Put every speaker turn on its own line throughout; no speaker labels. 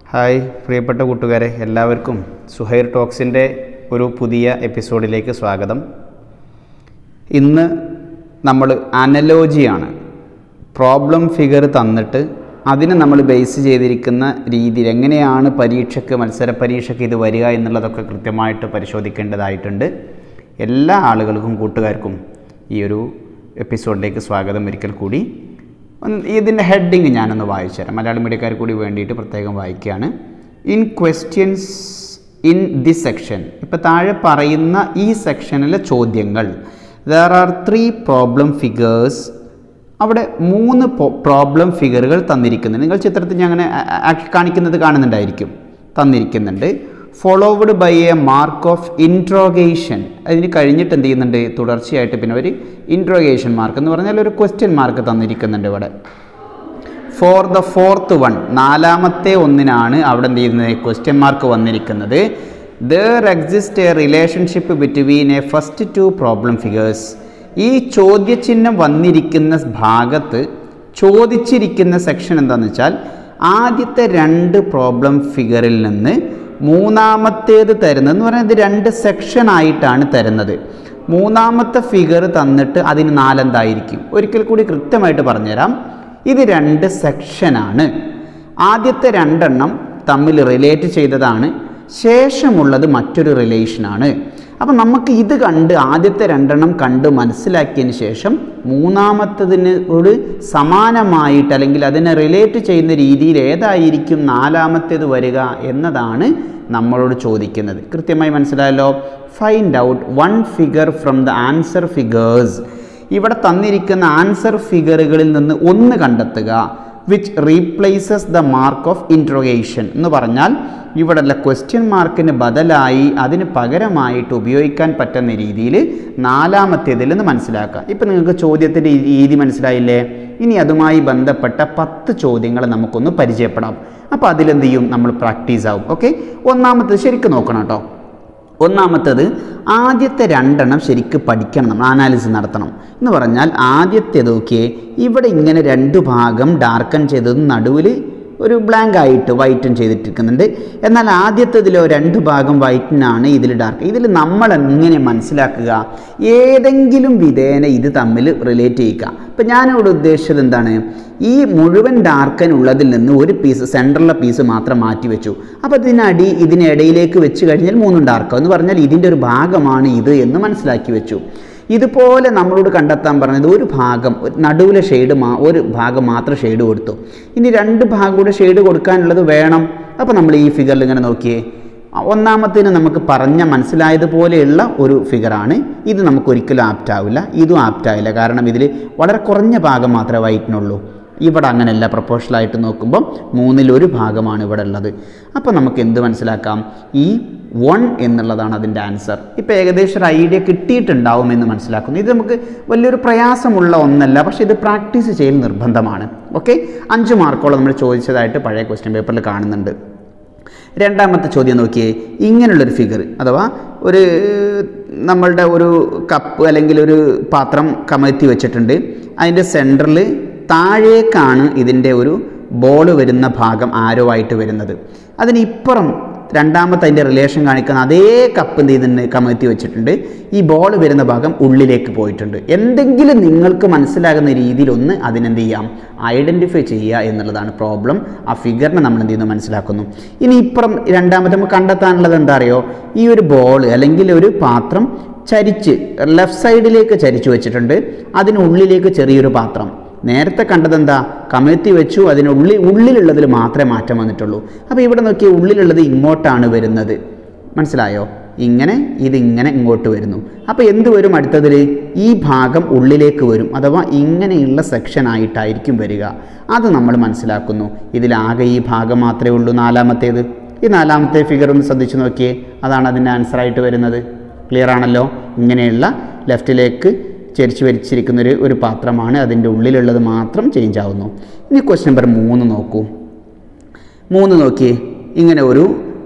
hi പ്രിയപ്പെട്ട കൂട്ടുകാരെ എല്ലാവർക്കും സുഹൈർ ടോക്സിൻ്റെ ഒരു പുതിയ എപ്പിസോഡിലേക്ക് സ്വാഗതം ഇന്ന് നമ്മൾ അനലോജിയാണ് പ്രോബ്ലം ഫിഗർ തന്നിട്ട് അതിനെ നമ്മൾ ബേസ് ചെയ്തിരിക്കുന്ന രീതിയിൽ എങ്ങനെയാണ് പരീക്ഷയ്ക്ക് മത്സര പരീക്ഷയ്ക്ക് ഇത് വരിക എന്നുള്ളതൊക്കെ കൃത്യമായിട്ട് പരിശോധിക്കേണ്ടതായിട്ടുണ്ട് എല്ലാ ആളുകൾക്കും കൂട്ടുകാർക്കും ഈ ഒരു എപ്പിസോഡിലേക്ക് സ്വാഗതം ഒരിക്കൽ കൂടി ഒന്ന് ഇതിൻ്റെ ഹെഡിങ് ഞാനൊന്ന് വായിച്ചു തരാം മലയാള മീഡിയക്കാർ കൂടി വേണ്ടിയിട്ട് പ്രത്യേകം വായിക്കുകയാണ് in questions in this section ഇപ്പോൾ താഴെ പറയുന്ന ഈ സെക്ഷനിലെ ചോദ്യങ്ങൾ there are three problem figures അവിടെ മൂന്ന് പ്രോബ്ലം ഫിഗറുകൾ തന്നിരിക്കുന്നുണ്ട് നിങ്ങൾ ചിത്രത്തിൽ ഞാൻ അങ്ങനെ ആ- ആ- കാണിക്കുന്നത് കാണുന്നുണ്ടായിരിക്കും തന്നിരിക്കുന്നുണ്ട് followed by a mark of interrogation അതിന് കഴിഞ്ഞിട്ട് എന്ത് ചെയ്യുന്നുണ്ട് തുടർച്ചയായിട്ട് പിന്നെ ഒരു ഇൻട്രോഗേഷൻ മാർക്ക് എന്ന് പറഞ്ഞാൽ ഒരു ക്വസ്റ്റ്യൻ മാർക്ക് തന്നിരിക്കുന്നുണ്ട് ഇവിടെ ഫോർ ദ ഫോർത്ത് വൺ നാലാമത്തെ ഒന്നിനാണ് അവിടെ എന്ത് ചെയ്യുന്നത് ക്വസ്റ്റ്യൻ മാർക്ക് വന്നിരിക്കുന്നത് there exist a relationship between a first two problem figures ഈ ചോദ്യചിഹ്നം വന്നിരിക്കുന്ന ഭാഗത്ത് ചോദിച്ചിരിക്കുന്ന സെക്ഷൻ എന്താണെന്ന് വെച്ചാൽ ആദ്യത്തെ രണ്ട് പ്രോബ്ലം ഫിഗറിൽ നിന്ന് മൂന്നാമത്തേത് തരുന്നത് എന്ന് പറഞ്ഞാൽ ഇത് രണ്ട് സെക്ഷൻ ആയിട്ടാണ് തരുന്നത് മൂന്നാമത്തെ ഫിഗർ തന്നിട്ട് അതിന് നാലെന്തായിരിക്കും ഒരിക്കൽ കൂടി കൃത്യമായിട്ട് പറഞ്ഞുതരാം ഇത് രണ്ട് സെക്ഷനാണ് ആദ്യത്തെ രണ്ടെണ്ണം തമ്മിൽ റിലേറ്റ് ചെയ്തതാണ് ശേഷമുള്ളത് മറ്റൊരു റിലേഷനാണ് അപ്പം നമുക്ക് ഇത് കണ്ട് ആദ്യത്തെ രണ്ടെണ്ണം കണ്ട് മനസ്സിലാക്കിയതിന് ശേഷം മൂന്നാമത്തതിന് ഒരു സമാനമായിട്ട് അല്ലെങ്കിൽ അതിനെ റിലേറ്റ് ചെയ്യുന്ന രീതിയിൽ ഏതായിരിക്കും നാലാമത്തേത് വരിക എന്നതാണ് നമ്മളോട് ചോദിക്കുന്നത് കൃത്യമായി മനസ്സിലായല്ലോ find out one figure from the answer figures ഇവിടെ തന്നിരിക്കുന്ന ആൻസർ ഫിഗറുകളിൽ നിന്ന് ഒന്ന് കണ്ടെത്തുക which replaces the mark of interrogation എന്ന് പറഞ്ഞാൽ ഇവിടെയുള്ള ക്വസ്റ്റ്യൻ മാർക്കിന് ബദലായി അതിന് പകരമായിട്ട് ഉപയോഗിക്കാൻ പറ്റുന്ന രീതിയിൽ നാലാമത്തേതിൽ നിന്ന് മനസ്സിലാക്കുക ഇപ്പം നിങ്ങൾക്ക് ചോദ്യത്തിൻ്റെ രീതി മനസ്സിലായില്ലേ ഇനി അതുമായി ബന്ധപ്പെട്ട പത്ത് ചോദ്യങ്ങൾ നമുക്കൊന്ന് പരിചയപ്പെടാം അപ്പോൾ അതിലെന്ത് ചെയ്യും നമ്മൾ പ്രാക്ടീസ് ആവും ഓക്കെ ഒന്നാമത്തേത് ശരിക്കും നോക്കണം കേട്ടോ ഒന്നാമത്തത് ആദ്യത്തെ രണ്ടെണ്ണം ശരിക്ക് പഠിക്കണം നമ്മൾ അനാലിസിസ് നടത്തണം എന്ന് പറഞ്ഞാൽ ആദ്യത്തേത് നോക്കിയേ ഇവിടെ ഇങ്ങനെ രണ്ട് ഭാഗം ഡാർക്കൻ ചെയ്തതും നടുവിൽ ഒരു ബ്ലാങ്ക് ആയിട്ട് വൈറ്റൻ ചെയ്തിട്ടിരിക്കുന്നുണ്ട് എന്നാൽ ആദ്യത്തേതിലോ രണ്ട് ഭാഗം വൈറ്റിനാണ് ഇതിൽ ഡാർക്ക് ഇതിൽ നമ്മൾ എങ്ങനെ മനസ്സിലാക്കുക ഏതെങ്കിലും വിധേന ഇത് തമ്മിൽ റിലേറ്റ് ചെയ്യുക ഇപ്പം ഞാനിവിടെ ഉദ്ദേശിച്ചത് എന്താണ് ഈ മുഴുവൻ ഡാർക്കൻ ഉള്ളതിൽ നിന്ന് ഒരു പീസ് സെൻറ്ററിലെ പീസ് മാത്രം മാറ്റി വെച്ചു അപ്പോൾ ഇതിനടി ഇതിനിടയിലേക്ക് വെച്ച് കഴിഞ്ഞാൽ മൂന്നും ഡാർക്കം എന്ന് പറഞ്ഞാൽ ഇതിൻ്റെ ഒരു ഭാഗമാണ് ഇത് എന്ന് മനസ്സിലാക്കി വെച്ചു ഇതുപോലെ നമ്മളോട് കണ്ടെത്താൻ പറഞ്ഞത് ഒരു ഭാഗം ഒരു നടുവിലെ ഷെയ്ഡ് മാ ഒരു ഭാഗം മാത്രം ഷെയ്ഡ് കൊടുത്തു ഇനി രണ്ട് ഭാഗം കൂടെ ഷെയ്ഡ് കൊടുക്കാനുള്ളത് വേണം അപ്പോൾ നമ്മൾ ഈ ഫിഗറിൽ ഇങ്ങനെ നോക്കിയേ ആ, ഒന്നാമത്തേന് നമുക്ക് പറഞ്ഞ മനസ്സിലായതുപോലെയുള്ള ഒരു ഫിഗറാണ് ഇത് നമുക്ക് ഒരിക്കലും ആപ്റ്റ് ആവില്ല ഇതും ആപ്റ്റ് ആവില്ല കാരണം ഇതിൽ വളരെ കുറഞ്ഞ ഭാഗം മാത്രമേ വൈറ്റിനുള്ളൂ ഇവിടെ അങ്ങനെയല്ല പ്രൊപ്പോഷണലായിട്ട് നോക്കുമ്പോൾ മൂന്നിലൊരു ഭാഗമാണ് ഇവിടെ ഉള്ളത് അപ്പോൾ നമുക്ക് എന്ത് മനസ്സിലാക്കാം ഈ വൺ എന്നുള്ളതാണ് അതിൻ്റെ ആൻസർ ഇപ്പോൾ ഏകദേശം ഒരു ഐഡിയ കിട്ടിയിട്ടുണ്ടാവും എന്ന് മനസ്സിലാക്കുന്നു ഇത് നമുക്ക് വലിയൊരു പ്രയാസമുള്ള ഒന്നല്ല പക്ഷേ ഇത് പ്രാക്ടീസ് ചെയ്യൽ നിർബന്ധമാണ് ഓക്കെ അഞ്ച് മാർക്കോളം നമ്മൾ ചോദിച്ചതായിട്ട് പഴയ ക്വസ്റ്റ്യൻ പേപ്പറിൽ കാണുന്നുണ്ട് രണ്ടാമത്തെ ചോദ്യം നോക്കിയേ ഇങ്ങനെയുള്ളൊരു ഫിഗർ അഥവാ ഒരു നമ്മളുടെ ഒരു കപ്പ് അല്ലെങ്കിൽ ഒരു പാത്രം കമഴ്ത്തി വെച്ചിട്ടുണ്ട് അതിൻ്റെ സെൻറ്ററിൽ താഴേക്കാണ് ഇതിൻ്റെ ഒരു ബോൾ വരുന്ന ഭാഗം ആരോ ആയിട്ട് വരുന്നത് അതിനിപ്പുറം രണ്ടാമത്തെ അതിൻ്റെ റിലേഷൻ കാണിക്കുന്ന അതേ കപ്പ് എന്ത് ചെയ്തിട്ടുണ്ട് കമഴ്ത്തി വെച്ചിട്ടുണ്ട് ഈ ബോൾ വരുന്ന ഭാഗം ഉള്ളിലേക്ക് പോയിട്ടുണ്ട് എന്തെങ്കിലും നിങ്ങൾക്ക് മനസ്സിലാകുന്ന രീതിയിൽ ഒന്ന് അതിനെന്ത് ചെയ്യാം ഐഡൻറ്റിഫൈ ചെയ്യുക എന്നുള്ളതാണ് പ്രോബ്ലം ആ ഫിഗറിനെ നമ്മൾ എന്ത് ചെയ്യുന്നു മനസ്സിലാക്കുന്നു ഇനി ഇപ്പുറം രണ്ടാമത്തെ നമുക്ക് കണ്ടെത്താനുള്ളത് എന്താ അറിയോ ഈ ഒരു ബോൾ അല്ലെങ്കിൽ ഒരു പാത്രം ചരിച്ച് ലെഫ്റ്റ് സൈഡിലേക്ക് ചരിച്ചു വെച്ചിട്ടുണ്ട് അതിനുള്ളിലേക്ക് ചെറിയൊരു പാത്രം നേരത്തെ കണ്ടത് എന്താ കമഴ്ത്തി വെച്ചു അതിനുള്ളിൽ ഉള്ളിലുള്ളതിൽ മാത്രമേ മാറ്റം വന്നിട്ടുള്ളൂ അപ്പോൾ ഇവിടെ നോക്കിയാൽ ഉള്ളിലുള്ളത് ഇങ്ങോട്ടാണ് വരുന്നത് മനസ്സിലായോ ഇങ്ങനെ ഇതിങ്ങനെ ഇങ്ങോട്ട് വരുന്നു അപ്പോൾ എന്ത് വരും അടുത്തതിൽ ഈ ഭാഗം ഉള്ളിലേക്ക് വരും അഥവാ ഇങ്ങനെയുള്ള സെക്ഷൻ ആയിട്ടായിരിക്കും വരിക അത് നമ്മൾ മനസ്സിലാക്കുന്നു ഇതിലാകെ ഈ ഭാഗം മാത്രമേ ഉള്ളൂ നാലാമത്തേത് ഈ നാലാമത്തെ ഫിഗർ ഒന്ന് ശ്രദ്ധിച്ചു നോക്കിയേ അതാണ് അതിൻ്റെ ആൻസറായിട്ട് വരുന്നത് ക്ലിയർ ആണല്ലോ ഇങ്ങനെയുള്ള ലെഫ്റ്റിലേക്ക് ചരിച്ചു വരിച്ചിരിക്കുന്ന ഒരു ഒരു പാത്രമാണ് അതിൻ്റെ ഉള്ളിലുള്ളത് മാത്രം ചേഞ്ച് ആവുന്നു ഇനി ക്വസ്റ്റ്യൻ നമ്പർ മൂന്ന് നോക്കൂ മൂന്ന് നോക്കിയേ ഇങ്ങനെ ഒരു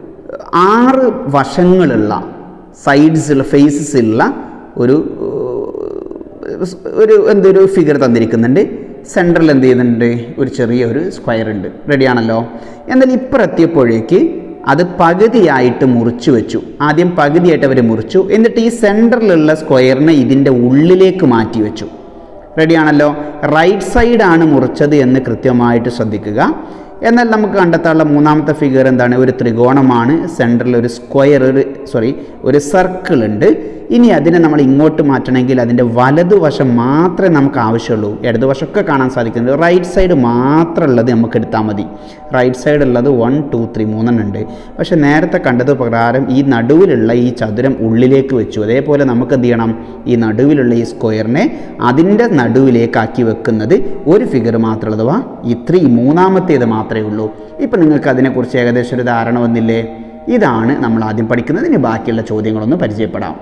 ആറ് വശങ്ങളുള്ള സൈഡ്സുള്ള ഫേസസ് ഉള്ള ഒരു ഒരു എന്തൊരു ഫിഗർ തന്നിരിക്കുന്നുണ്ട് സെൻട്രൽ എന്ത് ചെയ്യുന്നുണ്ട് ഒരു ചെറിയ ഒരു സ്ക്വയർ ഉണ്ട് റെഡിയാണല്ലോ എന്നാൽ ഇപ്പുറത്തിയപ്പോഴേക്ക് അത് പകുതിയായിട്ട് മുറിച്ചു വെച്ചു ആദ്യം പകുതിയായിട്ട് അവർ മുറിച്ചു എന്നിട്ട് ഈ സെൻറ്ററിലുള്ള സ്ക്വയറിനെ ഇതിൻ്റെ ഉള്ളിലേക്ക് മാറ്റി വെച്ചു റെഡിയാണല്ലോ റൈറ്റ് സൈഡാണ് മുറിച്ചത് എന്ന് കൃത്യമായിട്ട് ശ്രദ്ധിക്കുക എന്നാൽ നമുക്ക് കണ്ടെത്താനുള്ള മൂന്നാമത്തെ ഫിഗർ എന്താണ് ഒരു ത്രികോണമാണ് സെൻറ്ററിൽ ഒരു സ്ക്വയർ ഒരു സോറി ഒരു സർക്കിൾ ഉണ്ട് ഇനി അതിനെ നമ്മൾ ഇങ്ങോട്ട് മാറ്റണമെങ്കിൽ അതിൻ്റെ വലതുവശം മാത്രമേ നമുക്ക് ആവശ്യമുള്ളൂ ഇടതുവശമൊക്കെ കാണാൻ സാധിക്കുന്നത് റൈറ്റ് സൈഡ് മാത്രം ഉള്ളത് നമുക്ക് എടുത്താൽ മതി റൈറ്റ് സൈഡ് ഉള്ളത് വൺ ടു ത്രീ മൂന്നെണ്ണം ഉണ്ട് പക്ഷേ നേരത്തെ കണ്ടത് പ്രകാരം ഈ നടുവിലുള്ള ഈ ചതുരം ഉള്ളിലേക്ക് വെച്ചു അതേപോലെ നമുക്ക് എന്ത് ചെയ്യണം ഈ നടുവിലുള്ള ഈ സ്ക്വയറിനെ അതിൻ്റെ നടുവിലേക്കാക്കി വെക്കുന്നത് ഒരു ഫിഗർ മാത്രം അഥവാ ഈ ത്രീ മൂന്നാമത്തേത് മാത്രമേ ഉള്ളൂ ഇപ്പം നിങ്ങൾക്ക് അതിനെക്കുറിച്ച് ഏകദേശം ഒരു ധാരണ വന്നില്ലേ ഇതാണ് നമ്മൾ ആദ്യം പഠിക്കുന്നത് ഇനി ബാക്കിയുള്ള ചോദ്യങ്ങളൊന്ന് പരിചയപ്പെടാം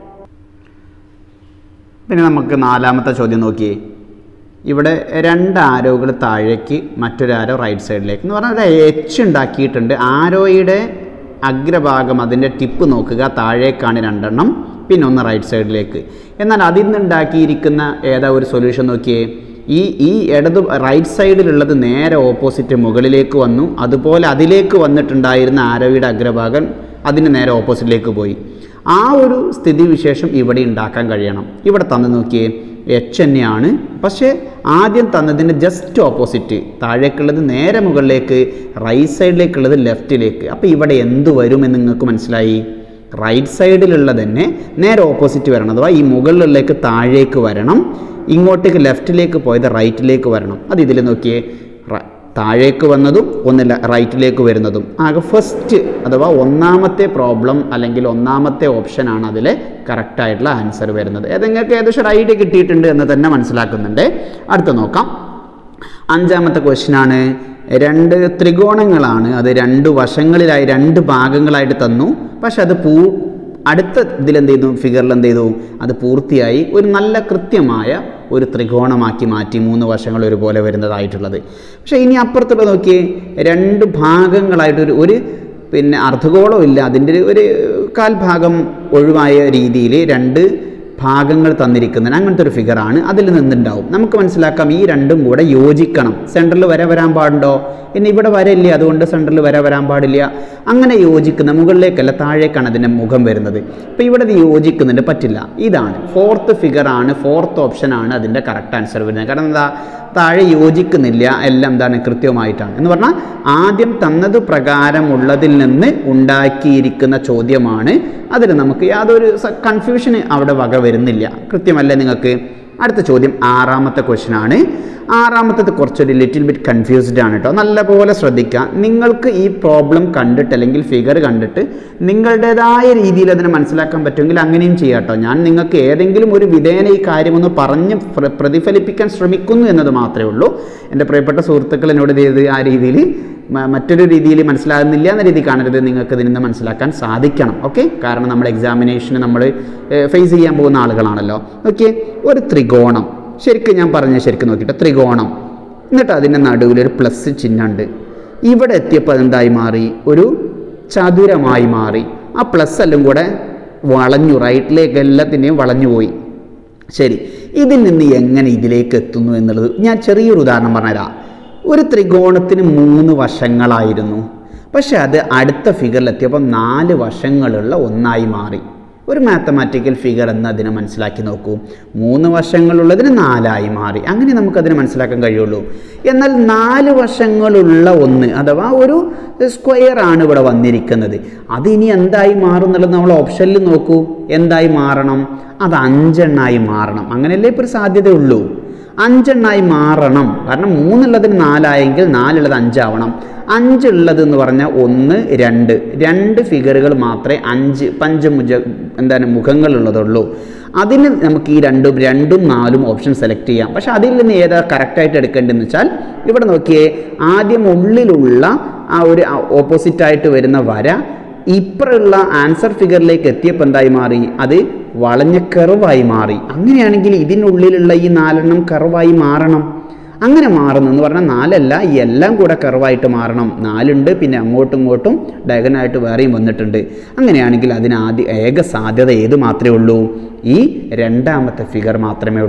പിന്നെ നമുക്ക് നാലാമത്തെ ചോദ്യം നോക്കിയേ ഇവിടെ രണ്ട് ആരോകൾ താഴേക്ക് മറ്റൊരു ആരോ റൈറ്റ് സൈഡിലേക്ക് എന്ന് പറഞ്ഞാൽ ഒരു എച്ച് ഉണ്ടാക്കിയിട്ടുണ്ട് ആരോയുടെ അഗ്രഭാഗം അതിൻ്റെ ടിപ്പ് നോക്കുക താഴേക്കാണ് രണ്ടെണ്ണം പിന്നെ ഒന്ന് റൈറ്റ് സൈഡിലേക്ക് എന്നാൽ അതിൽ നിന്നുണ്ടാക്കിയിരിക്കുന്ന ഏതാ ഒരു സൊല്യൂഷൻ നോക്കിയേ ഈ ഈ ഇടത് റൈറ്റ് സൈഡിലുള്ളത് നേരെ ഓപ്പോസിറ്റ് മുകളിലേക്ക് വന്നു അതുപോലെ അതിലേക്ക് വന്നിട്ടുണ്ടായിരുന്ന ആരോയുടെ അഗ്രഭാഗം അതിന് നേരെ ഓപ്പോസിറ്റിലേക്ക് പോയി ആ ഒരു സ്ഥിതിവിശേഷം ഇവിടെ ഉണ്ടാക്കാൻ കഴിയണം ഇവിടെ തന്നു നോക്കിയേ എച്ച് തന്നെയാണ് പക്ഷേ ആദ്യം തന്നതിന് ജസ്റ്റ് ഓപ്പോസിറ്റ് താഴേക്കുള്ളത് നേരെ മുകളിലേക്ക് റൈറ്റ് സൈഡിലേക്കുള്ളത് ലെഫ്റ്റിലേക്ക് അപ്പോൾ ഇവിടെ എന്ത് വരുമെന്ന് നിങ്ങൾക്ക് മനസ്സിലായി റൈറ്റ് സൈഡിലുള്ളത് തന്നെ നേരെ ഓപ്പോസിറ്റ് വരണം അഥവാ ഈ മുകളിലേക്ക് താഴേക്ക് വരണം ഇങ്ങോട്ടേക്ക് ലെഫ്റ്റിലേക്ക് പോയത് റൈറ്റിലേക്ക് വരണം അത് ഇതിൽ നോക്കിയേ റ- താഴേക്ക് വന്നതും ഒന്നില്ല റൈറ്റിലേക്ക് വരുന്നതും ആകെ ഫസ്റ്റ് അഥവാ ഒന്നാമത്തെ പ്രോബ്ലം അല്ലെങ്കിൽ ഒന്നാമത്തെ ഓപ്ഷനാണ് അതിലെ കറക്റ്റായിട്ടുള്ള ആൻസർ വരുന്നത് അത് നിങ്ങൾക്ക് ഏകദേശം ഒരു ഐഡിയ കിട്ടിയിട്ടുണ്ട് എന്ന് തന്നെ മനസ്സിലാക്കുന്നുണ്ട് അടുത്ത നോക്കാം അഞ്ചാമത്തെ ക്വസ്റ്റ്യനാണ് രണ്ട് ത്രികോണങ്ങളാണ് അത് രണ്ട് വശങ്ങളിലായി രണ്ട് ഭാഗങ്ങളായിട്ട് തന്നു പക്ഷെ അത് പൂ അടുത്ത ഇതിലെന്ത് ചെയ്തു ഫിഗറിൽ എന്ത് ചെയ്തു അത് പൂർത്തിയായി ഒരു നല്ല കൃത്യമായ ഒരു ത്രികോണമാക്കി മാറ്റി മൂന്ന് വശങ്ങൾ ഒരുപോലെ വരുന്നതായിട്ടുള്ളത് പക്ഷേ ഇനി അപ്പുറത്തുള്ള നോക്കിയേ രണ്ട് ഭാഗങ്ങളായിട്ട് ഒരു ഒരു പിന്നെ അർദ്ധഗോളം ഇല്ല അതിൻ്റെ ഒരു- ഒരു കാൽ ഭാഗം ഒഴിവായ രീതിയിൽ രണ്ട് ഭാഗങ്ങൾ തന്നിരിക്കുന്നതിന് അങ്ങനത്തെ ഒരു ഫിഗറാണ് അതിൽ നിന്നുണ്ടാവും നമുക്ക് മനസ്സിലാക്കാം ഈ രണ്ടും കൂടെ യോജിക്കണം സെൻറ്ററിൽ വര വരാൻ പാടുണ്ടോ ഇനി ഇവിടെ വരയില്ല അതുകൊണ്ട് സെൻറ്ററിൽ വര വരാൻ പാടില്ല അങ്ങനെ യോജിക്കുന്ന മുകളിലേക്കല്ല താഴേക്കാണ് അതിൻ്റെ മുഖം വരുന്നത് അപ്പോൾ ഇവിടെ ഇത് യോജിക്കുന്നുണ്ട് പറ്റില്ല ഇതാണ് ഫോർത്ത് ഫിഗറാണ് ഫോർത്ത് ഓപ്ഷനാണ് അതിൻ്റെ കറക്റ്റ് ആൻസർ വരുന്നത് കാരണം എന്താ താഴെ യോജിക്കുന്നില്ല എല്ലാം എന്താണ് കൃത്യമായിട്ടാണ് എന്ന് പറഞ്ഞാൽ ആദ്യം തന്നത് പ്രകാരമുള്ളതിൽ നിന്ന് ഉണ്ടാക്കിയിരിക്കുന്ന ചോദ്യമാണ് അതിൽ നമുക്ക് യാതൊരു കൺഫ്യൂഷന് അവിടെ വക വരുന്നില്ല കൃത്യമല്ലേ നിങ്ങൾക്ക് അടുത്ത ചോദ്യം ആറാമത്തെ ക്വസ്റ്റ്യൻ ആണ് ആറാമത്തത് കുറച്ചൊരു ലിറ്റിൽ ബിറ്റ് കൺഫ്യൂസ്ഡ് ആണ് കേട്ടോ നല്ലപോലെ ശ്രദ്ധിക്കുക നിങ്ങൾക്ക് ഈ പ്രോബ്ലം കണ്ടിട്ട് അല്ലെങ്കിൽ ഫിഗർ കണ്ടിട്ട് നിങ്ങളുടേതായ രീതിയിൽ അതിനെ മനസ്സിലാക്കാൻ പറ്റുമെങ്കിൽ അങ്ങനെയും ചെയ്യാം കേട്ടോ ഞാൻ നിങ്ങൾക്ക് ഏതെങ്കിലും ഒരു വിധേന ഈ കാര്യമൊന്ന് പറഞ്ഞ് പ്ര- പ്രതിഫലിപ്പിക്കാൻ ശ്രമിക്കുന്നു എന്നത് മാത്രമേ ഉള്ളൂ എൻ്റെ പ്രിയപ്പെട്ട സുഹൃത്തുക്കൾ എന്നോട് ഇത് ചെയ്ത് ആ രീതിയിൽ മ- മറ്റൊരു രീതിയിൽ മനസ്സിലാകുന്നില്ല എന്ന രീതി കാണരുത് നിങ്ങൾക്ക് ഇതിൽ നിന്ന് മനസ്സിലാക്കാൻ സാധിക്കണം ഓക്കെ കാരണം നമ്മൾ എക്സാമിനേഷന് നമ്മൾ ഫേസ് ചെയ്യാൻ പോകുന്ന ആളുകളാണല്ലോ ഓക്കെ ഒരു ത്രികോണം ശരിക്കും ഞാൻ പറഞ്ഞ ശരിക്കും നോക്കിയിട്ട് ത്രികോണം എന്നിട്ട് അതിൻ്റെ നടുവിൽ ഒരു പ്ലസ് ചിഹ്നമുണ്ട് ഇവിടെ എത്തിയപ്പോൾ അതെന്തായി മാറി ഒരു ചതുരമായി മാറി ആ പ്ലസ് എല്ലാം കൂടെ വളഞ്ഞു റൈറ്റിലേക്ക് എല്ലാത്തിനെയും വളഞ്ഞു പോയി ശരി ഇതിൽ നിന്ന് എങ്ങനെ ഇതിലേക്ക് എത്തുന്നു എന്നുള്ളത് ഞാൻ ചെറിയൊരു ഉദാഹരണം പറഞ്ഞുതരാം ഒരു ത്രികോണത്തിന് മൂന്ന് വശങ്ങളായിരുന്നു പക്ഷെ അത് അടുത്ത ഫിഗറിലെത്തിയപ്പോൾ നാല് വശങ്ങളുള്ള ഒന്നായി മാറി ഒരു മാത്തമാറ്റിക്കൽ ഫിഗർ എന്ന് അതിനെ മനസ്സിലാക്കി നോക്കൂ മൂന്ന് വശങ്ങളുള്ളതിന് നാലായി മാറി അങ്ങനെ നമുക്കതിനെ മനസ്സിലാക്കാൻ കഴിയുള്ളൂ എന്നാൽ നാല് വശങ്ങളുള്ള ഒന്ന് അഥവാ ഒരു സ്ക്വയർ ആണ് ഇവിടെ വന്നിരിക്കുന്നത് അത് ഇനി എന്തായി മാറും എന്നുള്ളത് നമ്മൾ ഓപ്ഷനിൽ നോക്കൂ എന്തായി മാറണം അത് അഞ്ചെണ്ണായി മാറണം അങ്ങനെയല്ലേ ഇപ്പോൾ ഒരു സാധ്യതയുള്ളൂ അഞ്ചെണ്ണായി മാറണം കാരണം മൂന്നുള്ളതിന് നാലായെങ്കിൽ നാലുള്ളത് അഞ്ചാവണം അഞ്ചുള്ളത് എന്ന് പറഞ്ഞാൽ ഒന്ന് രണ്ട് രണ്ട് ഫിഗറുകൾ മാത്രമേ അഞ്ച് പഞ്ചമുജ എന്താണ് മുഖങ്ങളുള്ളതുള്ളൂ അതിന് നമുക്ക് ഈ രണ്ടും രണ്ടും നാലും ഓപ്ഷൻ സെലക്ട് ചെയ്യാം പക്ഷെ അതിൽ നിന്ന് ഏതാ കറക്റ്റായിട്ട് എടുക്കേണ്ടതെന്ന് വെച്ചാൽ ഇവിടെ നോക്കിയേ ആദ്യം ഉള്ളിലുള്ള ആ ഒരു ഓപ്പോസിറ്റായിട്ട് വരുന്ന വര ഇപ്പറുള്ള ആൻസർ ഫിഗറിലേക്ക് എത്തിയപ്പോൾ എന്തായി മാറി അത് വളഞ്ഞ കർവായി മാറി അങ്ങനെയാണെങ്കിൽ ഇതിനുള്ളിലുള്ള ഈ നാലെണ്ണം കർവായി മാറണം അങ്ങനെ മാറുന്നു എന്ന് പറഞ്ഞാൽ നാലല്ല ഈ എല്ലാം കൂടെ കർവായിട്ട് മാറണം നാലുണ്ട് പിന്നെ അങ്ങോട്ടും ഇങ്ങോട്ടും ഡയഗനായിട്ട് വേറെയും വന്നിട്ടുണ്ട് അങ്ങനെയാണെങ്കിൽ അതിന് ആദ്യ ഏക സാധ്യത ഏത് മാത്രമേ ഉള്ളൂ ഈ രണ്ടാമത്തെ ഫിഗർ മാത്രമേ ഉള്ളൂ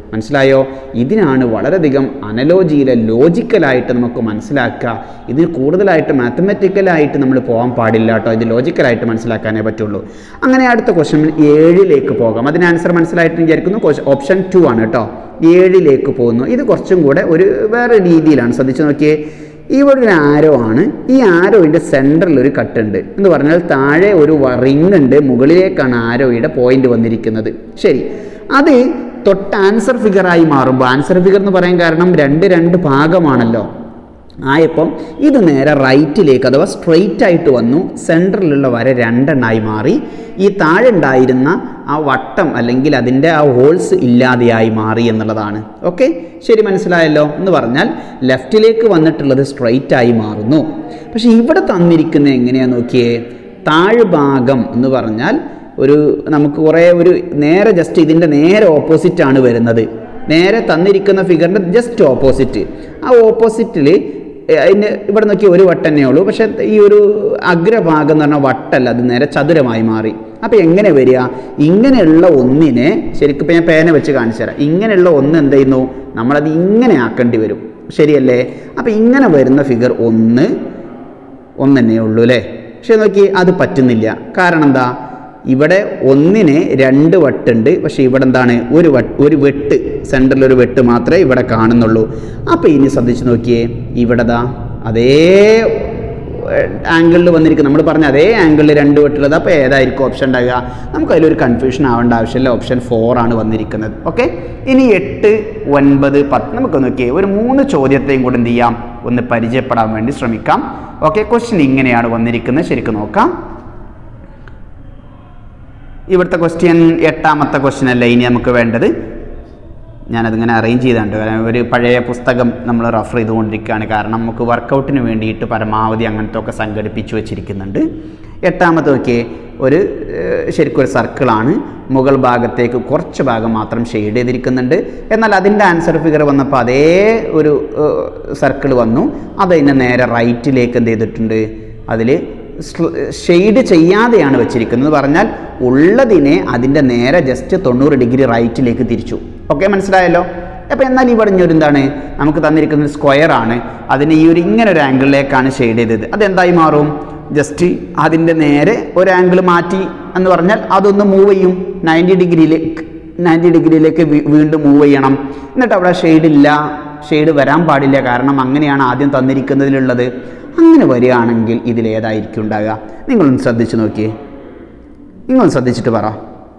മനസ്സിലായോ ഇതിനാണ് വളരെയധികം അനലോജിയിലെ ലോജിക്കലായിട്ട് നമുക്ക് മനസ്സിലാക്കുക ഇതിന് കൂടുതലായിട്ട് മാത്തമെറ്റിക്കലായിട്ട് നമ്മൾ പോകാൻ പാടില്ല കേട്ടോ ഇത് ലോജിക്കലായിട്ട് മനസ്സിലാക്കാനേ പറ്റുള്ളൂ അങ്ങനെ അടുത്ത ക്വസ്റ്റ്യൻ ഏഴിലേക്ക് പോകാം അതിന് ആൻസർ മനസ്സിലായിട്ട് വിചാരിക്കുന്നു ഓപ്ഷൻ ടു ആണ് കേട്ടോ ഏഴിലേക്ക് പോകുന്നു ഇത് കുറച്ചും കൂടെ ഒരു വേറെ രീതിയിലാണ് ശ്രദ്ധിച്ചു നോക്കിയേ ഇവിടെ ഒരു ആരോ ആണ് ഈ ആരോയിൻ്റെ സെൻറ്ററിൽ ഒരു കട്ടുണ്ട് എന്ന് പറഞ്ഞാൽ താഴെ ഒരു റിങ് ഉണ്ട് മുകളിലേക്കാണ് ആരോയുടെ പോയിന്റ് വന്നിരിക്കുന്നത് ശരി അത് തൊട്ട് ആൻസർ ഫിഗറായി മാറുമ്പോൾ ആൻസർ ഫിഗർ എന്ന് പറയാൻ കാരണം രണ്ട് രണ്ട് ഭാഗമാണല്ലോ ആയപ്പം ഇത് നേരെ റൈറ്റിലേക്ക് അഥവാ സ്ട്രെയിറ്റ് ആയിട്ട് വന്നു സെൻറ്ററിലുള്ള വര രണ്ടെണ്ണായി മാറി ഈ താഴെ ഉണ്ടായിരുന്ന ആ വട്ടം അല്ലെങ്കിൽ അതിൻ്റെ ആ ഹോൾസ് ഇല്ലാതെയായി മാറി എന്നുള്ളതാണ് ഓക്കെ ശരി മനസ്സിലായല്ലോ എന്ന് പറഞ്ഞാൽ ലെഫ്റ്റിലേക്ക് വന്നിട്ടുള്ളത് സ്ട്രെയിറ്റ് ആയി മാറുന്നു പക്ഷേ ഇവിടെ തന്നിരിക്കുന്നത് എങ്ങനെയാന്ന് നോക്കിയേ താഴ്ഭാഗം എന്ന് പറഞ്ഞാൽ ഒരു നമുക്ക് കുറേ ഒരു നേരെ ജസ്റ്റ് ഇതിൻ്റെ നേരെ ഓപ്പോസിറ്റ് ആണ് വരുന്നത് നേരെ തന്നിരിക്കുന്ന ഫിഗറിൻ്റെ ജസ്റ്റ് ഓപ്പോസിറ്റ് ആ ഓപ്പോസിറ്റിൽ അതിന് ഇവിടെ നോക്കി ഒരു വട്ടന്നേ ഉള്ളൂ പക്ഷേ ഈ ഒരു അഗ്രഭാഗം എന്ന് പറഞ്ഞാൽ വട്ടല്ല അത് നേരെ ചതുരമായി മാറി അപ്പോൾ എങ്ങനെ വരിക ഇങ്ങനെയുള്ള ഒന്നിനെ ശരിക്കും ഇപ്പം ഞാൻ പേന വെച്ച് കാണിച്ചു തരാം ഇങ്ങനെയുള്ള ഒന്ന് എന്ത് ചെയ്യുന്നു നമ്മളത് ഇങ്ങനെ ആക്കേണ്ടി വരും ശരിയല്ലേ അപ്പോൾ ഇങ്ങനെ വരുന്ന ഫിഗർ ഒന്ന് ഒന്ന് തന്നെ ഉള്ളൂ അല്ലേ പക്ഷെ നോക്കി അത് പറ്റുന്നില്ല കാരണം എന്താ ഇവിടെ ഒന്നിന് രണ്ട് വട്ടുണ്ട് പക്ഷേ ഇവിടെ എന്താണ് ഒരു വട്ട് ഒരു വെട്ട് സെൻറ്ററിൽ ഒരു വെട്ട് മാത്രമേ ഇവിടെ കാണുന്നുള്ളൂ അപ്പോൾ ഇനി ശ്രദ്ധിച്ച് നോക്കിയേ ഇവിടെ ദാ അതേ ആംഗിളിൽ വന്നിരിക്കും നമ്മൾ പറഞ്ഞ അതേ ആംഗിളിൽ രണ്ട് വെട്ടുള്ളത് അപ്പോൾ ഏതായിരിക്കും ഓപ്ഷൻ ഉണ്ടാകുക നമുക്ക് അതിലൊരു കൺഫ്യൂഷൻ ആവേണ്ട ആവശ്യമില്ല ഓപ്ഷൻ ഫോർ ആണ് വന്നിരിക്കുന്നത് ഓക്കെ ഇനി എട്ട് ഒൻപത് പത്ത് നമുക്ക് നോക്കിയേ ഒരു മൂന്ന് ചോദ്യത്തെയും കൂടെ എന്ത് ചെയ്യാം ഒന്ന് പരിചയപ്പെടാൻ വേണ്ടി ശ്രമിക്കാം ഓക്കെ ക്വസ്റ്റ്യൻ ഇങ്ങനെയാണ് വന്നിരിക്കുന്നത് ശരിക്കും നോക്കാം ഇവിടുത്തെ ക്വസ്റ്റ്യൻ എട്ടാമത്തെ ക്വസ്റ്റ്യൻ അല്ല ഇനി നമുക്ക് വേണ്ടത് ഞാനതിങ്ങനെ അറേഞ്ച് ചെയ്താണ്ട് ഒരു പഴയ പുസ്തകം നമ്മൾ റെഫർ ചെയ്തുകൊണ്ടിരിക്കുകയാണ് കാരണം നമുക്ക് വർക്കൗട്ടിന് വേണ്ടിയിട്ട് പരമാവധി അങ്ങനത്തെ ഒക്കെ സംഘടിപ്പിച്ച് വെച്ചിരിക്കുന്നുണ്ട് എട്ടാമത്തെ നോക്കിയേ ഒരു ഏഹ്, ശരിക്കും ഒരു സർക്കിളാണ് മുകൾ ഭാഗത്തേക്ക് കുറച്ച് ഭാഗം മാത്രം ഷെയ്ഡ് ചെയ്തിരിക്കുന്നുണ്ട് എന്നാൽ അതിൻ്റെ ആൻസർ ഫിഗർ വന്നപ്പോൾ അതേ ഒരു സർക്കിൾ വന്നു അതതിനെ നേരെ റൈറ്റിലേക്ക് എന്ത് ചെയ്തിട്ടുണ്ട് അതിൽ ഷെയ്ഡ് ചെയ്യാതെയാണ് വെച്ചിരിക്കുന്നത് എന്ന് പറഞ്ഞാൽ ഉള്ളതിനെ അതിൻ്റെ നേരെ ജസ്റ്റ് തൊണ്ണൂറ് ഡിഗ്രി റൈറ്റിലേക്ക് തിരിച്ചു ഓക്കെ മനസ്സിലായല്ലോ അപ്പോൾ എന്നാൽ ഈ പറഞ്ഞൊരു എന്താണ് നമുക്ക് തന്നിരിക്കുന്നത് സ്ക്വയർ ആണ് അതിന് ഈ ഒരു ഇങ്ങനെ ഒരു ആംഗിളിലേക്കാണ് ഷെയ്ഡ് ചെയ്തത് അതെന്തായി മാറും ജസ്റ്റ് അതിൻ്റെ നേരെ ഒരു ആംഗിൾ മാറ്റി എന്ന് പറഞ്ഞാൽ അതൊന്ന് മൂവ് ചെയ്യും നയൻറ്റി ഡിഗ്രിയിലേക്ക് നയൻറ്റി ഡിഗ്രിയിലേക്ക് വീ- വീണ്ടും മൂവ് ചെയ്യണം എന്നിട്ട് അവിടെ ഷെയ്ഡ് ഇല്ല ഷെയ്ഡ് വരാൻ പാടില്ല കാരണം അങ്ങനെയാണ് ആദ്യം തന്നിരിക്കുന്നതിലുള്ളത് അങ്ങനെ വരികയാണെങ്കിൽ ഇതിലേതായിരിക്കും ഉണ്ടാകുക നിങ്ങളൊന്ന് ശ്രദ്ധിച്ച് നോക്കിയേ നിങ്ങളൊന്ന് ശ്രദ്ധിച്ചിട്ട് പറ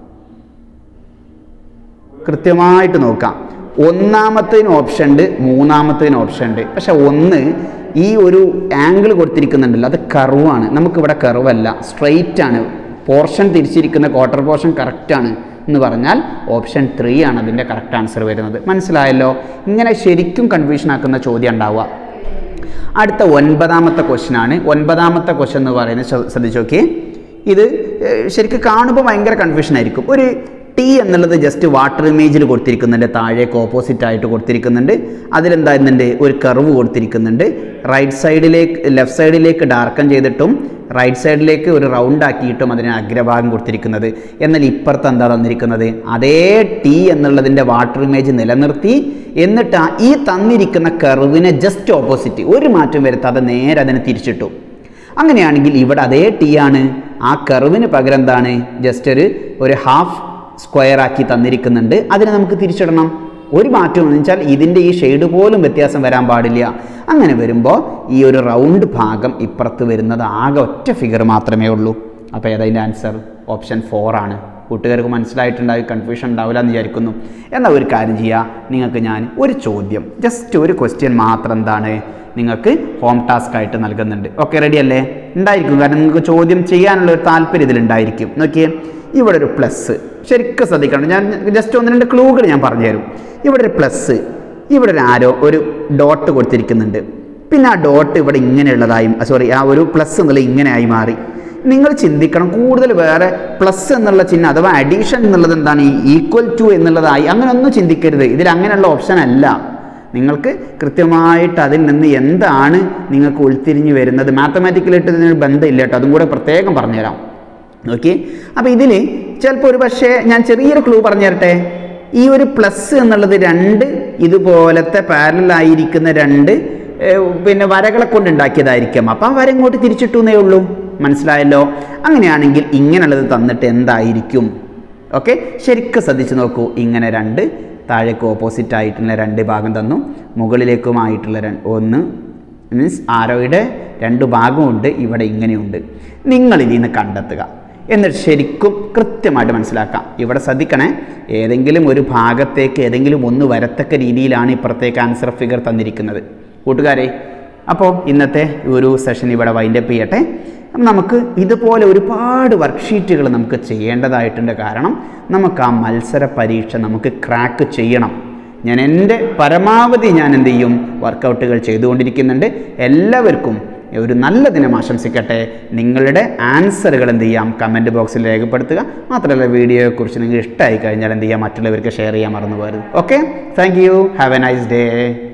കൃത്യമായിട്ട് നോക്കാം ഒന്നാമത്തതിന് ഓപ്ഷൻ ഉണ്ട് മൂന്നാമത്തതിന് ഓപ്ഷൻ ഉണ്ട് പക്ഷെ ഒന്ന് ഈ ഒരു ആംഗിൾ കൊടുത്തിരിക്കുന്നുണ്ടല്ലോ അത് കർവാണ് നമുക്കിവിടെ കർവല്ല സ്ട്രെയിറ്റ് ആണ് പോർഷൻ തിരിച്ചിരിക്കുന്ന ക്വാർട്ടർ പോർഷൻ കറക്റ്റാണ് എന്ന് പറഞ്ഞാൽ ഓപ്ഷൻ ത്രീ ആണ് അതിൻ്റെ കറക്റ്റ് ആൻസർ വരുന്നത് മനസ്സിലായല്ലോ ഇങ്ങനെ ശരിക്കും കൺഫ്യൂഷൻ ആക്കുന്ന ചോദ്യം ഉണ്ടാവുക അടുത്ത ഒൻപതാമത്തെ ക്വസ്റ്റ്യൻ ആണ് ഒൻപതാമത്തെ ക്വസ്റ്റ്യൻ എന്ന് പറയുന്നത് ശ്ര- ശ്രദ്ധിച്ച് നോക്കിയേ ഇത് ഏഹ്, ശരിക്കും കാണുമ്പോൾ ഭയങ്കര കൺഫ്യൂഷൻ ആയിരിക്കും ഒരു ടി എന്നുള്ളത് ജസ്റ്റ് വാട്ടർ ഇമേജിൽ കൊടുത്തിരിക്കുന്നുണ്ട് താഴേക്ക് ഓപ്പോസിറ്റ് ആയിട്ട് കൊടുത്തിരിക്കുന്നുണ്ട് അതിലെന്തായിരുന്നുണ്ട് ഒരു കർവ് കൊടുത്തിരിക്കുന്നുണ്ട് റൈറ്റ് സൈഡിലേക്ക് ലെഫ്റ്റ് സൈഡിലേക്ക് ഡാർക്കൻ ചെയ്തിട്ടും റൈറ്റ് സൈഡിലേക്ക് ഒരു റൗണ്ട് ആക്കിയിട്ടും അതിന് അഗ്രഭാഗം കൊടുത്തിരിക്കുന്നത് എന്നാൽ ഇപ്പുറത്ത് എന്താ തന്നിരിക്കുന്നത് അതേ ടി എന്നുള്ളതിൻ്റെ വാട്ടർ ഇമേജ് നിലനിർത്തി എന്നിട്ട് ആ ഈ തന്നിരിക്കുന്ന കർവിനെ ജസ്റ്റ് ഓപ്പോസിറ്റ് ഒരു മാറ്റം വരുത്താതെ നേരെ അതിനെ തിരിച്ചിട്ടു അങ്ങനെയാണെങ്കിൽ ഇവിടെ അതേ ടി ആണ് ആ കർവിന് പകരം എന്താണ് ജസ്റ്റ് ഒരു ഒരു ഹാഫ് സ്ക്വയർ ആക്കി തന്നിരിക്കുന്നുണ്ട് അതിനെ നമുക്ക് തിരിച്ചിടണം ഒരു മാറ്റം എന്ന് വെച്ചാൽ ഇതിൻ്റെ ഈ ഷെയ്ഡ് പോലും വ്യത്യാസം വരാൻ പാടില്ല അങ്ങനെ വരുമ്പോൾ ഈ ഒരു റൗണ്ട് ഭാഗം ഇപ്പുറത്ത് വരുന്നത് ആകെ ഒറ്റ ഫിഗർ മാത്രമേ ഉള്ളൂ അപ്പോൾ ഏതതിൻ്റെ ആൻസർ ഓപ്ഷൻ ഫോർ ആണ് കൂട്ടുകാർക്ക് മനസ്സിലായിട്ടുണ്ടാവും കൺഫ്യൂഷൻ ഉണ്ടാവില്ല എന്ന് വിചാരിക്കുന്നു എന്നാൽ ഒരു കാര്യം ചെയ്യുക നിങ്ങൾക്ക് ഞാൻ ഒരു ചോദ്യം ജസ്റ്റ് ഒരു ക്വസ്റ്റ്യൻ മാത്രം എന്താണ് നിങ്ങൾക്ക് ഹോം ടാസ്ക് ആയിട്ട് നൽകുന്നുണ്ട് ഓക്കെ റെഡി അല്ലേ ഉണ്ടായിരിക്കും കാരണം നിങ്ങൾക്ക് ചോദ്യം ചെയ്യാനുള്ള ഒരു താല്പര്യം ഇതിലുണ്ടായിരിക്കും നോക്കിയേ ഇവിടെ ഒരു പ്ലസ് ശരിക്കും ശ്രദ്ധിക്കണം ഞാൻ ജസ്റ്റ് ഒന്ന് രണ്ട് ക്ലൂകൾ ഞാൻ പറഞ്ഞുതരും ഇവിടെ ഒരു പ്ലസ് ഇവിടെ ഒരു ആരോ ഒരു ഡോട്ട് കൊടുത്തിരിക്കുന്നുണ്ട് പിന്നെ ആ ഡോട്ട് ഇവിടെ ഇങ്ങനെയുള്ളതായി സോറി ആ ഒരു പ്ലസ് എന്നുള്ള ഇങ്ങനെയായി മാറി നിങ്ങൾ ചിന്തിക്കണം കൂടുതൽ വേറെ പ്ലസ് എന്നുള്ള ചിഹ്നം അഥവാ അഡീഷൻ എന്നുള്ളത് എന്താണ് ഈ ഈക്വൽ ടു എന്നുള്ളതായി അങ്ങനെ ഒന്നും ചിന്തിക്കരുത് ഇതിൽ അങ്ങനെയുള്ള ഓപ്ഷൻ അല്ല നിങ്ങൾക്ക് കൃത്യമായിട്ട് അതിൽ നിന്ന് എന്താണ് നിങ്ങൾക്ക് ഉൾത്തിരിഞ്ഞ് വരുന്നത് മാത്തമാറ്റിക്കലായിട്ട് ഇതിനൊരു ബന്ധമില്ല കേട്ടോ അതും കൂടെ പ്രത്യേകം പറഞ്ഞുതരാം ഓക്കെ അപ്പോൾ ഇതിൽ ചിലപ്പോൾ ഒരു പക്ഷേ ഞാൻ ചെറിയൊരു ക്ലൂ പറഞ്ഞു തരട്ടെ ഈ ഒരു പ്ലസ് എന്നുള്ളത് രണ്ട് ഇതുപോലത്തെ പാരലായിരിക്കുന്ന രണ്ട് ഏഹ്, പിന്നെ വരകളെ കൊണ്ട് ഉണ്ടാക്കിയതായിരിക്കാം അപ്പം ആ വര ഇങ്ങോട്ട് തിരിച്ചിട്ടു എന്നേ ഉള്ളൂ മനസ്സിലായല്ലോ അങ്ങനെയാണെങ്കിൽ ഇങ്ങനെയുള്ളത് തന്നിട്ട് എന്തായിരിക്കും ഓക്കെ ശരിക്കും ശ്രദ്ധിച്ച് നോക്കൂ ഇങ്ങനെ രണ്ട് താഴേക്ക് ഓപ്പോസിറ്റ് ആയിട്ടുള്ള രണ്ട് ഭാഗം തന്നു മുകളിലേക്കുമായിട്ടുള്ള രണ്ട് ഒന്ന് മീൻസ് ആരോയുടെ രണ്ട് ഭാഗമുണ്ട് ഇവിടെ ഇങ്ങനെയുണ്ട് നിങ്ങൾ ഇതിൽ നിന്ന് കണ്ടെത്തുക എന്നിട്ട് ശരിക്കും കൃത്യമായിട്ട് മനസ്സിലാക്കാം ഇവിടെ ശ്രദ്ധിക്കണേ ഏതെങ്കിലും ഒരു ഭാഗത്തേക്ക് ഏതെങ്കിലും ഒന്ന് വരത്തക്ക രീതിയിലാണ് ഇപ്പുറത്തേക്ക് ആൻസർ ഫിഗർ തന്നിരിക്കുന്നത് കൂട്ടുകാരെ അപ്പോൾ ഇന്നത്തെ ഒരു സെഷൻ ഇവിടെ വൈൻഡപ്പ് ചെയ്യട്ടെ അപ്പം നമുക്ക് ഇതുപോലെ ഒരുപാട് വർക്ക്ഷീറ്റുകൾ നമുക്ക് ചെയ്യേണ്ടതായിട്ടുണ്ട് കാരണം നമുക്ക് ആ മത്സര പരീക്ഷ നമുക്ക് ക്രാക്ക് ചെയ്യണം ഞാൻ എൻ്റെ പരമാവധി ഞാൻ എന്ത് ചെയ്യും വർക്കൗട്ടുകൾ ചെയ്തുകൊണ്ടിരിക്കുന്നുണ്ട് എല്ലാവർക്കും ഒരു നല്ല ദിനം ആശംസിക്കട്ടെ നിങ്ങളുടെ ആൻസറുകൾ എന്ത് ചെയ്യാം കമൻറ്റ് ബോക്സിൽ രേഖപ്പെടുത്തുക മാത്രമല്ല വീഡിയോയെക്കുറിച്ച് നിങ്ങൾക്ക് ഇഷ്ടമായി കഴിഞ്ഞാൽ എന്ത് ചെയ്യാം മറ്റുള്ളവർക്ക് ഷെയർ ചെയ്യാൻ മറന്നു പോകരുത് okay thank you have a nice day